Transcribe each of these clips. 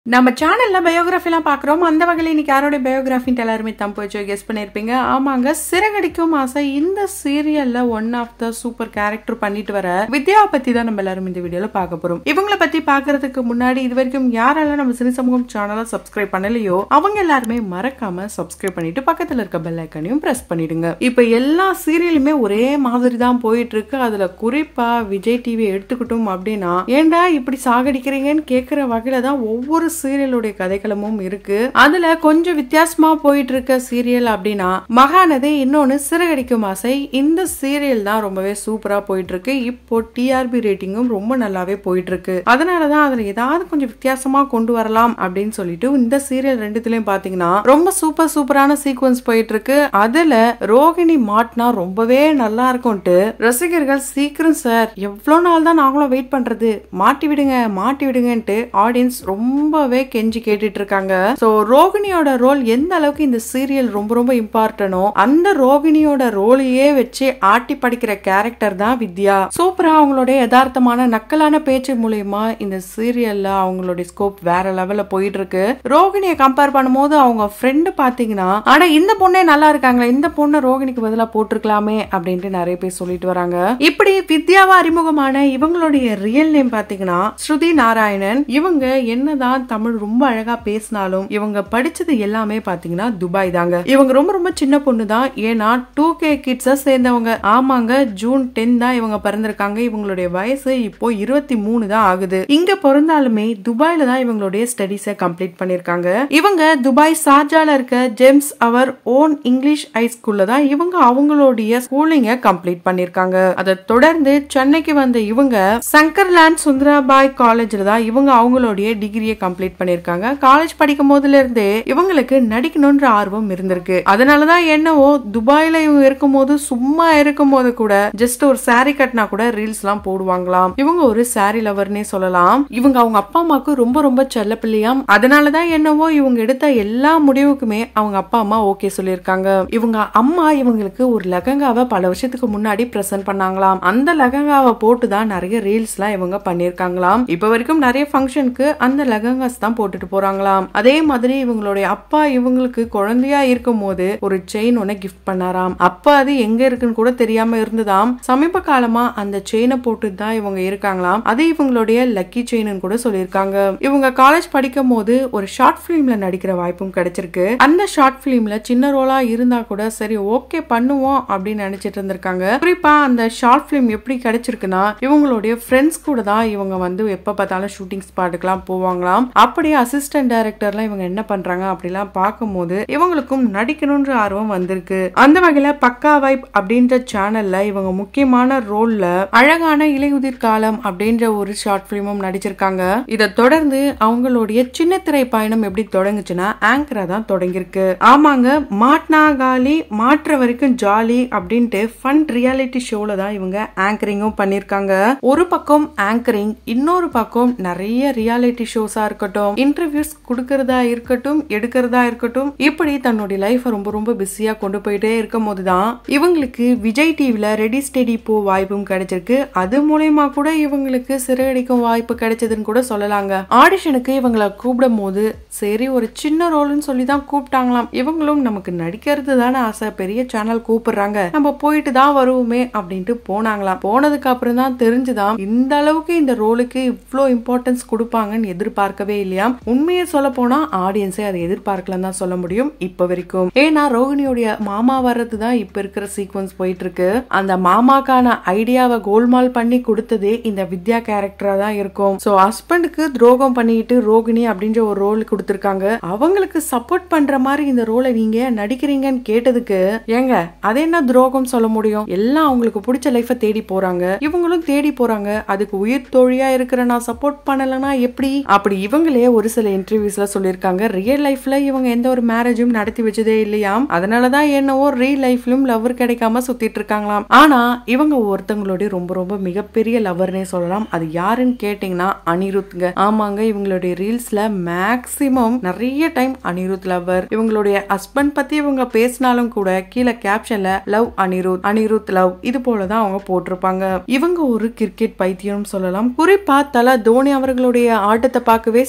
நம்ம சேனல்ல பயோகிராஃபிலாம் பார்க்குறோம் அந்த வகையில் இன்னைக்கு யாரோட பயோகிராஃபின்ட்டு எல்லாருமே தம்பு வச்சு கெஸ் பண்ணியிருப்பீங்க ஆமாங்க சிறகடிக்கும் ஆசை இந்த சீரியல்ல one of the super character பண்ணிட்டு வர வித்யாவை பத்தி தான் நம்ம எல்லாரும் இந்த வீடியோல பார்க்க போறோம் இவங்கள பத்தி பார்க்கறதுக்கு முன்னாடி இது வரைக்கும் யாரெல்லாம் நம்ம சினி சமூகம் சேனலை சப்ஸ்கிரைப் பண்ணலையோ அவங்க எல்லாருமே மறக்காம சப்ஸ்கிரைப் பண்ணிட்டு பக்கத்துல இருக்க பெல் ஐக்கனையும் பிரஸ் பண்ணிடுங்க இப்ப எல்லா சீரியலுமே ஒரே மாதிரி தான் போயிட்டு இருக்கு அதுல குறிப்பா விஜய் டிவி எடுத்துக்கிட்டோம் அப்படின்னா ஏன்டா இப்படி சாகடிக்கிறீங்கன்னு கேக்குற வகையில தான் ஒவ்வொரு சீரியலுடைய கதைக்களமும் இருக்கு அதுல கொஞ்சம் வித்தியாசமா போயிட்டு இருக்க சீரியல் அப்படின்னா மகாநதி இன்னொன்னு சிறகடிக்கும் ஆசை இந்த சீரியல் தான் ரொம்பவே சூப்பரா போயிட்டு இருக்கு இப்போ டிஆர்பி ரேட்டிங்கும் ரொம்ப நல்லாவே போயிட்டு இருக்கு அதனாலதான் அதுல ஏதாவது கொஞ்சம் வித்தியாசமா கொண்டு வரலாம் அப்படின்னு சொல்லிட்டு இந்த சீரியல் ரெண்டுத்துலயும் பாத்தீங்கன்னா ரொம்ப சூப்பர் சூப்பரான சீக்வன்ஸ் போயிட்டு இருக்கு அதுல ரோகிணி மாட்னா ரொம்பவே நல்லா இருக்கும்ட்டு ரசிகர்கள் சீக்கிரம் சார் எவ்வளவு நாள் தான் நாங்களும் வெயிட் பண்றது மாட்டி விடுங்க மாட்டி விடுங்கன்ட்டு ஆடியன்ஸ் ரொம்பவே கெஞ்சி கேட்டுட்டு இருக்காங்க சோ ரோகிணியோட ரோல் எந்த அளவுக்கு இந்த சீரியல் ரொம்ப ரொம்ப இம்பார்ட்டனோ அந்த ரோகிணியோட ரோலையே வச்சு ஆட்டி படிக்கிற கேரக்டர் தான் வித்யா சூப்பரா அவங்களுடைய யதார்த்தமான நக்கலான பேச்சு மூலியமா இந்த சீரியல்ல அவங்களுடைய ஸ்கோப் வேற லெவல்ல போயிட்டு இருக்கு ரோகிணியை கம்பேர் பண்ணும்போது அவங்க ஃப்ரெண்டு பாத்தீங்கன்னா ஆனா இந்த பொண்ணே நல்லா இருக்காங்களே இந்த பொண்ணை ரோகிணிக்கு பதிலா போட்டிருக்கலாமே அப்படின்ட்டு நிறைய பேர் சொல்லிட்டு வராங்க இப்படி வித்யாவா அறிமுகமான இவங்களுடைய ரியல் நேம் பாத்தீங்கன்னா ஸ்ருதி நாராயணன் இவங்க என்னதான் தமிழ் ரொம்ப அழகா பேசினாலும் இவங்க படிச்சது எல்லாமே பாத்தீங்கன்னா துபாய் தாங்க இவங்க ரொம்ப ரொம்ப சின்ன பொண்ணு தான் ஏன்னா டூ கே கிட்ஸ சேர்ந்தவங்க ஆமாங்க ஜூன் டென் தான் இவங்க பிறந்திருக்காங்க இவங்களுடைய வயசு இப்போ இருபத்தி மூணு தான் ஆகுது இங்க பிறந்தாலுமே துபாயில தான் இவங்களுடைய ஸ்டடிஸை கம்ப்ளீட் பண்ணிருக்காங்க இவங்க துபாய் சார்ஜால இருக்க James our own English high ஸ்கூல்ல தான் இவங்க அவங்களுடைய ஸ்கூலிங்க கம்ப்ளீட் பண்ணிருக்காங்க அதை தொடர்ந்து சென்னைக்கு வந்த இவங்க சங்கர்லாண்ட் சுந்தராபாய் காலேஜ்ல தான் இவங்க அவங்களுடைய டிகிரியை கம்ப்ளீட் பண்ணிருக்காங்க காலேஜ் படிக்கும் போதுல இருந்தே இவங்களுக்கு நடிக்கணும்ன்ற ஆர்வம் இருந்திருக்கு அதனாலதான் என்னவோ துபாயில இவங்க இருக்கும்போது சும்மா இருக்கும்போது கூட ஜஸ்ட் ஒரு saree கட்டினா கூட ரீல்ஸ் எல்லாம் போடுவாங்களாம் இவங்க ஒரு saree லவர்னே சொல்லலாம் இவங்க அவங்க அப்பா அம்மாவுக்கு ரொம்ப ரொம்ப செல்ல பிள்ளையாம் அதனாலதான் என்னவோ இவங்க எடுத்த எல்லா முடிவுக்குமே அவங்க அப்பா அம்மா ஓகே சொல்லியிருக்காங்க இவங்க அம்மா இவங்களுக்கு ஒரு லெகங்காவை பல வருஷத்துக்கு முன்னாடி பிரசன்ட் பண்ணாங்களாம் அந்த லெகங்காவை போட்டு தான் நிறைய ரீல்ஸ் எல்லாம் இவங்க பண்ணிருக்காங்களாம் இப்ப வரைக்கும் நிறைய ஃபங்க்ஷனுக்கு அந்த லெகங்காஸ் தான் போட்டுட்டு போறாங்களாம் அதே மாதிரி இவங்களுடைய அப்பா இவங்களுக்கு குழந்தையா இருக்கும் போது ஒரு செயின் ஒன்னு கிஃப்ட் பண்ணாராம் அப்பா அது எங்க இருக்குன்னு கூட தெரியாம இருந்ததாம் சமீப காலமா அந்த செயினை போட்டு தான் இவங்க இருக்காங்களாம் அது இவங்களுடைய லக்கி செயின்னு கூட சொல்லியிருக்காங்க இவங்க காலேஜ் படிக்கும் போது ஒரு ஷார்ட் பிலிம்ல நடிக்கிற வாய்ப்பும் கிடைச்சிருக்கு அந்த ஷார்ட் பிலிம்ல சின்ன ரோலா இருந்தா கூட சரி ஓகே பண்ணுவோம் அப்படின்னு நினைச்சிட்டு இருந்திருக்காங்க குறிப்பா அந்த ஷார்ட் பிலிம் எப்படி கிடைச்சிருக்குன்னா இவங்களுடைய ஃப்ரெண்ட்ஸ் கூட தான் இவங்க வந்து எப்ப பார்த்தாலும் ஷூட்டிங் ஸ்பாட்டுக்கெல்லாம் போவாங்களாம் அப்படியே அசிஸ்டன்ட் டைரக்டர்லாம் இவங்க என்ன பண்றாங்க அப்படிலாம் பார்க்கும்போது இவங்களுக்கும் நடிக்கணும்ன்ற ஆர்வம் வந்திருக்கு அந்த வகையில பக்கா வைப் அப்படின்ற சேனல்ல இவங்க முக்கியமான ரோல்ல அழகான இலையுதிர் காலம் அப்படின்ற ஒரு ஷார்ட் பிலிமும் நடிச்சிருக்காங்க இதை தொடர்ந்து அவங்களுடைய சின்ன திரை பயணம் எப்படி தொடங்குச்சுன்னா ஆங்கரா தான் தொடங்கியிருக்கு ஆமாங்க மாட்னா காலி மாற்ற வரைக்கும் ஜாலி அப்படின்ட்டு ஃபன் ரியாலிட்டி ஷோல தான் இவங்க ஆங்கரிங்கும் பண்ணிருக்காங்க ஒரு பக்கம் ஆங்கரிங் இன்னொரு பக்கம் நிறைய ரியாலிட்டி ஷோஸா இருக்கட்டும் இன்டர்வியூஸ் கொடுக்கறதா இருக்கட்டும் எடுக்கிறதா இருக்கட்டும் இப்படி தன்னுடைய லைஃப் ரொம்ப ரொம்ப பிஸியா கொண்டு போயிட்டே இருக்கும் போதுதான் இவங்களுக்கு விஜய் டிவில ரெடி ஸ்டெடி போ வாய்ப்பும் கிடைச்சிருக்கு அது மூலயமா கூட இவங்களுக்கு சிறகடிக்கும் வாய்ப்பு கிடைச்சதுன்னு கூட சொல்லலாங்க ஆடிஷனுக்கு இவங்களை கூப்பிடும் போது சரி ஒரு சின்ன ரோல்னு சொல்லி தான் கூப்பிட்டாங்களாம் இவங்களும் நமக்கு நடிக்கிறது தானே ஆசை பெரிய சேனல் கூப்பிடுறாங்க நம்ம போயிட்டு தான் வருவோமே அப்படின்ட்டு போனாங்களாம் போனதுக்கு அப்புறம் தான் தெரிஞ்சுதான் இந்த அளவுக்கு இந்த ரோலுக்கு இவ்வளோ இம்பார்ட்டன்ஸ் கொடுப்பாங்கன்னு எதிர்பார்க்கவே இல்லையாம் உண்மையை சொல்ல போனா ஆடியன்ஸே அதை எதிர்பார்க்கலாம் தான் சொல்ல முடியும் இப்ப வரைக்கும் ஏன்னா ரோகிணியோடைய மாமா வர்றது தான் இப்ப இருக்கிற சீக்வன்ஸ் போயிட்டு இருக்கு அந்த மாமாக்கான ஐடியாவை கோல்மால் பண்ணி கொடுத்ததே இந்த வித்யா கேரக்டரா தான் இருக்கும் சோ ஹஸ்பண்டுக்கு துரோகம் பண்ணிட்டு ரோகிணி அப்படின்ற ஒரு ரோல் கொடுத்திருக்காங்க அவங்களுக்கு சப்போர்ட் பண்ற மாதிரி இந்த ரோலை நீங்க நடிக்கிறீங்கன்னு கேட்டதுக்கு ஏங்க அது என்ன துரோகம் சொல்ல முடியும் எல்லாம் அவங்களுக்கு பிடிச்ச லைஃப தேடி போறாங்க இவங்களும் தேடி போறாங்க அதுக்கு உயிர் தோழியா இருக்கிற நான் சப்போர்ட் பண்ணலனா எப்படி அப்படி இவங்களே ஒரு சில இன்டர்வியூஸ்ல சொல்லியிருக்காங்க ரியல் லைஃப்ல இவங்க எந்த ஒரு மேரேஜும் நடத்தி வச்சதே இல்லையாம் அதனாலதான் என்னவோ ரியல் லைஃப்லயும் லவர் கிடைக்காம சுத்திட்டு இருக்காங்களாம் ஆனா இவங்க ஒருத்தவங்களுடைய ரொம்ப ரொம்ப மிகப்பெரிய லவர்னே சொல்லலாம் அது யாருன்னு கேட்டீங்கன்னா அனிருத்ங்க ஆமாங்க இவங்களுடைய ரீல்ஸ்ல மேக்சிமம் நிறைய டைம் அனிருத் லவர் இவங்களுடைய ஹஸ்பண்ட் பத்தி இவங்க பேசினாலும் கூட கீழே கேப்ஷன்ல லவ் அனிருத் அனிருத் லவ் இது போலதான் அவங்க போட்டிருப்பாங்க இவங்க ஒரு கிரிக்கெட் பைத்தியம் சொல்லலாம் குறிப்பா தல தோனி அவர்களுடைய ஆட்டத்தை பார்க்கவே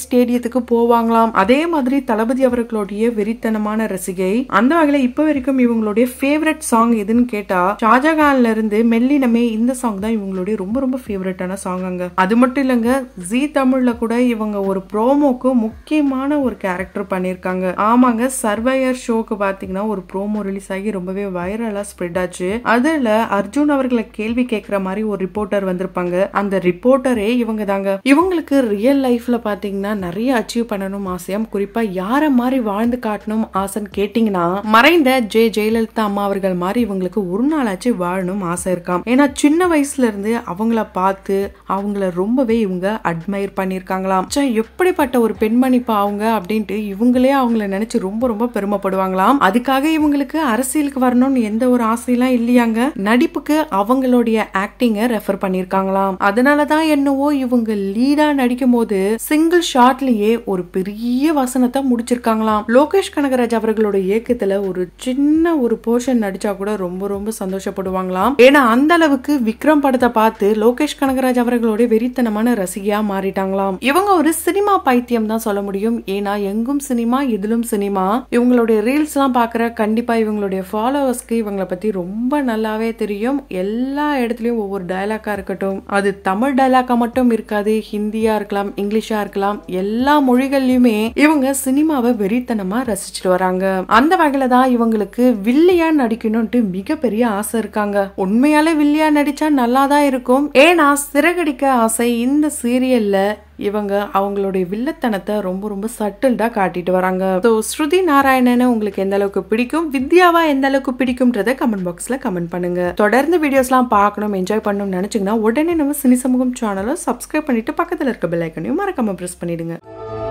ஸ்டேடியத்துக்கு போவாங்களாம் அதே மாதிரி தளபதி அவர்களுடைய வெறித்தனமான ரசிகை அந்த வகையில இப்ப வரைக்கும் இவங்களுடைய ஃபேவரட் சாங் எதுன்னு கேட்டா ஷாஜகான்ல இருந்து மெல்லினமே இந்த சாங் தான் இவங்களுடைய ரொம்ப ரொம்ப ஃபேவரட்டான சாங் அங்க அது மட்டும் இல்லங்க ஜி தமிழ்ல கூட இவங்க ஒரு ப்ரோமோக்கு முக்கியமான ஒரு கேரக்டர் பண்ணிருக்காங்க ஆமாங்க சர்வையர் ஷோக்கு பாத்தீங்கன்னா ஒரு ப்ரோமோ ரிலீஸ் ஆகி ரொம்பவே வைரலா ஸ்ப்ரெட் ஆச்சு அதுல அர்ஜுன் அவர்களை கேள்வி கேட்கிற மாதிரி ஒரு ரிப்போர்ட்டர் வந்திருப்பாங்க அந்த ரிப்போர்ட்டரே இவங்க தாங்க இவங்களுக்கு ரியல் லைஃப்ல பாத்தீங்கன்னா நிறைய அச்சீவ் பண்ணணும் ஆசையாம் குறிப்பா யார மாதிரி வாழ்ந்து காட்டணும் ஆசைன்னு கேட்டீங்கன்னா மறைந்த ஜெ ஜெயலலிதா அம்மா அவர்கள் மாதிரி இவங்களுக்கு ஒரு நாளாச்சு வாழணும் ஆசை இருக்காம் ஏன்னா சின்ன வயசுல இருந்து அவங்கள பார்த்து அவங்கள ரொம்பவே இவங்க அட்மையர் பண்ணிருக்காங்களாம் ச்சே, எப்படிப்பட்ட ஒரு பெண்மணிப்பா அவங்க அப்படின்ட்டு இவங்களே அவங்கள நினைச்சு ரொம்ப ரொம்ப பெருமைப்படுவாங்களாம் அதுக்காக இவங்களுக்கு அரசியலுக்கு வரணும்னு எந்த ஒரு ஆசையெல்லாம் இல்லையாங்க நடிப்புக்கு அவங்களுடைய ஆக்டிங்க ரெஃபர் பண்ணிருக்காங்களாம் அதனாலதான் என்னவோ இவங்க லீடா நடிக்கும் போது சிங்கிள் ஷாட்லயே ஒரு பெரிய வசனத்தை முடிச்சிருக்காங்களாம் லோகேஷ் கனகராஜ் அவர்களோட இயக்கத்துல ஒரு சின்ன ஒரு போர்ஷன் நடிச்சா கூட ரொம்ப ரொம்ப சந்தோஷப்படுவாங்களாம் ஏன்னா அந்த அளவுக்கு விக்ரம் படத்தை பார்த்து லோகேஷ் கனகராஜ் அவர்களுடைய வெறித்தனமான ரசிகையா மாறிட்டாங்களாம் இவங்க ஒரு சினிமா பைத்தியம் தான் சொல்ல முடியும் ஏன்னா எங்கும் சினிமா இதிலும் சினிமா இவங்களுடைய ரீல்ஸ் எல்லாம் பாக்குற கண்டிப்பா இவங்களுடைய ஃபாலோவர்ஸ்க்கு இவங்களை பத்தி ரொம்ப நல்லாவே தெரியும் எல்லா இடத்துலயும் ஒவ்வொரு டயலாக்கா இருக்கட்டும் அது தமிழ் டயலாக்கா மட்டும் இருக்காது ஹிந்தியா இருக்கலாம் இங்கிலீஷா இருக்கலாம் எல்லா மொழிகள்லயுமே இவங்க சினிமாவை வெறித்தனமா ரசிச்சுட்டு வராங்க அந்த வகையில தான் இவங்களுக்கு வில்லியா நடிக்கணும்ட்டு மிகப்பெரிய ஆசை இருக்காங்க உண்மையாலே வில்லியா நடிச்சா நல்லா தான் இருக்கும் ஏன்னா சிறகடிக்க ஆசை இந்த சீரியல்ல இவங்க அவங்களுடைய வில்லத்தனத்தை ரொம்ப ரொம்ப சட்டில்டா காட்டிட்டு வராங்க ஸோ ஸ்ருதி நாராயணனை உங்களுக்கு எந்த அளவுக்கு பிடிக்கும் வித்யாவா எந்த அளவுக்கு பிடிக்கும்ன்றத கமெண்ட் பாக்ஸ்ல கமெண்ட் பண்ணுங்க தொடர்ந்து வீடியோஸ்லாம் பார்க்கணும் என்ஜாய் பண்ணணும்னு நினைச்சீங்கன்னா உடனே நம்ம சினி சமூகம் சேனலை சப்ஸ்கிரைப் பண்ணிட்டு பக்கத்துல இருக்க பெல் ஐக்கனையும் மறக்காம பிரஸ் பண்ணிடுங்க